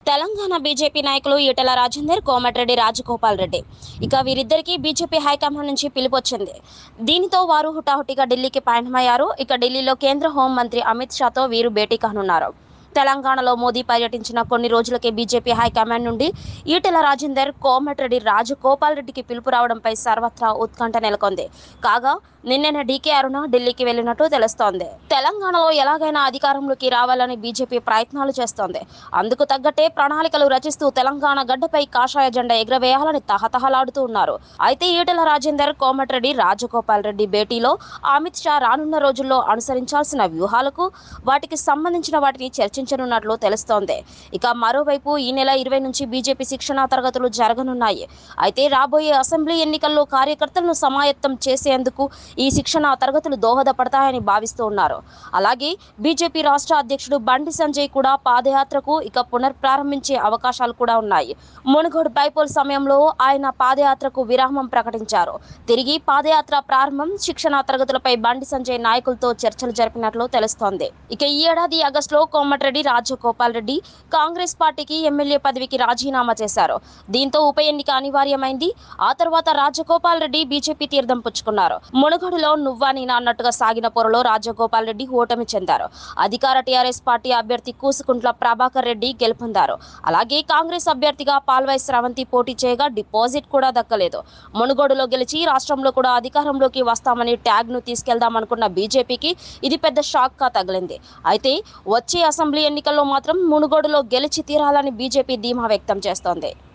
Telangana BJP నాయకులు ఈటెల రాజేందర్ కోమటిరెడ్డి రాజగోపాల్ రెడ్డి ఇక వీరిద్దరికీ బీజేపీ హైకమాండ్ నుంచి పిలుపొచ్చింది దీనితో వారు హుటాహుటిగా ఢిల్లీకి పయనమయ్యారు ఇక ఢిల్లీలో కేంద్ర హోంమంత్రి అమిత్ షాతో వీరు భేటీ కానున్నారు తెలంగాణలో మోదీ పర్యటించిన కొన్ని రోజులకే బీజేపీ హైకమాండ్ నుండి ఈటెల రాజేందర్ కోమటిరెడ్డి రాజగోపాల్ రెడ్డికి పిలుపు రావడంపై సర్వత్రా ఉత్కంఠ నెలకొంది కాగా నిన్న డీకే అరుణ ఢిల్లీకి వెళ్లినట్టు తెలుస్తోంది తెలంగాణలో ఎలాగైనా అధికారంలోకి రావాలని బీజేపీ ప్రయత్నాలు చేస్తోంది అందుకు తగ్గట్టే ప్రణాళికలు రచిస్తూ తెలంగాణ గడ్డపై కాషాయ జెండా ఎగురవేయాలని తహతహలాడుతూ ఉన్నారు అయితే ఈటెల రాజేందర్ కోమటిరెడ్డి రాజగోపాల్ రెడ్డి భేటీలో అమిత్ షా రానున్న రోజుల్లో అనుసరించాల్సిన వ్యూహాలకు వాటికి సంబంధించిన వాటిని చర్చించనున్నట్లు తెలుస్తోంది ఇక మరోవైపు ఈ నెల ఇరవై నుంచి బీజేపీ శిక్షణా తరగతులు జరగనున్నాయి అయితే రాబోయే అసెంబ్లీ ఎన్నికల్లో కార్యకర్తలను సమాయత్తం చేసేందుకు ఈ శిక్షణ తరగతులు దోహదపడతాయని భావిస్తూ ఉన్నారు అలాగే బీజేపీ రాష్ట్ర అధ్యక్షుడు బండి సంజయ్ కూడా పాదయాత్రకు ఇక పునర్ప్రారంభించే అవకాశాలు కూడా ఉన్నాయి మునుగోడు బైపోల్ సమయంలో ఆయన పాదయాత్రకు విరామం ప్రకటించారు తిరిగి పాదయాత్ర ప్రారంభం శిక్షణ తరగతులపై బండి సంజయ్ నాయకులతో చర్చలు జరిపినట్లు తెలుస్తోంది ఇక ఈ ఏడాది ఆగస్టులో కోమటిరెడ్డి రాజగోపాల్ రెడ్డి కాంగ్రెస్ పార్టీకి ఎమ్మెల్యే పదవికి రాజీనామా చేశారు దీంతో ఉప ఎన్నిక అనివార్యమైంది ఆ తర్వాత రాజగోపాల్ రెడ్డి బీజేపీ తీర్థం పుచ్చుకున్నారు మునుగోడులో నువ్వా నేనా అన్నట్టుగా సాగిన పొరలో రాజగోపాల్ రెడ్డి ఓటమి చెందారు అధికార టీఆర్ఎస్ పార్టీ అభ్యర్థి కూసుకుంట్ల ప్రభాకర్ రెడ్డి గెలుపొందారు అలాగే కాంగ్రెస్ అభ్యర్థిగా పాల్వై స్రవంతి పోటీ చేయగా డిపాజిట్ కూడా దక్కలేదు మునుగోడులో గెలిచి రాష్ట్రంలో కూడా అధికారంలోకి వస్తామని ట్యాగ్ను తీసుకెళ్దామనుకున్న బీజేపీకి ఇది పెద్ద షాక్గా తగిలింది అయితే వచ్చే అసెంబ్లీ ఎన్నికల్లో మాత్రం మునుగోడులో గెలిచి తీరాలని బీజేపీ ధీమా వ్యక్తం చేస్తోంది